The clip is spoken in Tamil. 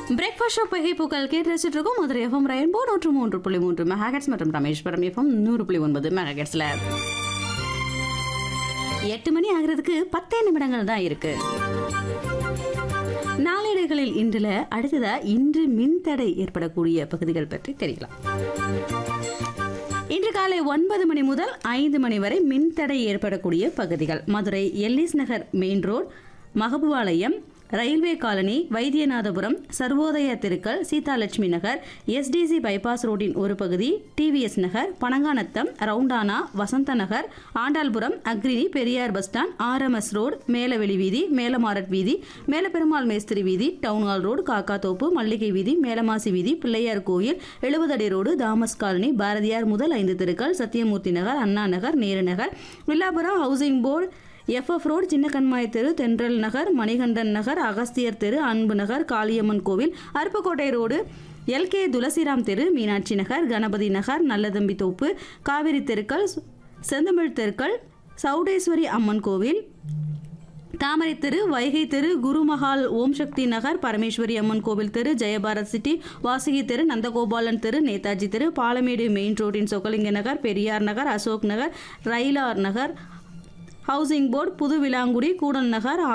பிரேக்ஃபாஸ்ட் ஷோ புகைப்புகள் கேட்டு ரசிச்சுட்டு இருக்கோம் மதுரை எஃப்எம் ரெயின்போ நூற்று மூன்று புள்ளி மூன்று மெகாகட்ஸ் மற்றும் ரமேஸ்வரம் எஃப்எம் நூறு புள்ளி ஒன்பது மெகாகட்ஸ்ல எட்டு மணி ஆகிறதுக்கு பத்தே நிமிடங்கள் தான் இருக்கு நாளேடுகளில் இன்றுல அடுத்ததா இன்று மின்தடை ஏற்படக்கூடிய பகுதிகள் பற்றி தெரியலாம் இன்று காலை ஒன்பது மணி முதல் ஐந்து மணி வரை மின்தடை ஏற்படக்கூடிய பகுதிகள் Madurai Ellis Nagar main road மகபுவாலயம் ரயில்வே காலனி வைத்தியநாதபுரம் சர்வோதய திருக்கல் சீதாலட்சுமி நகர் எஸ்டிசி பைபாஸ் ரோட்டின் ஒரு பகுதி டிவிஎஸ் நகர் பனங்காநத்தம் ரவுண்டானா வசந்த நகர் ஆண்டாள்புரம் அக்ரினி Periyar bus stand RMS road Melaveli வீதி மேலமாரட் வீதி மேலப்பெருமாள் மேஸ்திரி வீதி டவுன்ஹால் ரோடு காக்காத்தோப்பு மல்லிகை வீதி மேலமாசி வீதி பிள்ளையார் கோயில் எழுபதடி ரோடு தாமஸ் காலனி பாரதியார் முதல் ஐந்து தெருக்கள் Sathyamoorthy Nagar Anna Nagar Nehru Nagar Villapuram housing board FF road சின்ன கண்மாய் தெரு தென்றல் நகர் மணிகண்டன் நகர் அகஸ்தியர் தெரு அன்பு நகர் காளியம்மன் கோவில் அருப்புக்கோட்டை ரோடு எல்கே துளசிராம் தெரு மீனாட்சி நகர் கணபதி நகர் நல்லதம்பி தோப்பு காவிரி தெருக்கள் செந்தமிழ் தெருக்கள் சௌடேஸ்வரி அம்மன் கோவில் தாமரை தெரு வைகை தெரு குருமஹால் ஓம் சக்தி நகர் பரமேஸ்வரி அம்மன் கோவில் தெரு ஜெயபாரத் சிட்டி வாசுகி தெரு நந்தகோபாலன் தெரு நேதாஜி தெரு பாலமேடு மெயின் ரோட்டின் சொக்கலிங்க நகர் பெரியார் நகர் அசோக் நகர் ரயிலார் நகர் ஹவுசிங் போர்டு புது விலாங்குடி கூடல் நகர்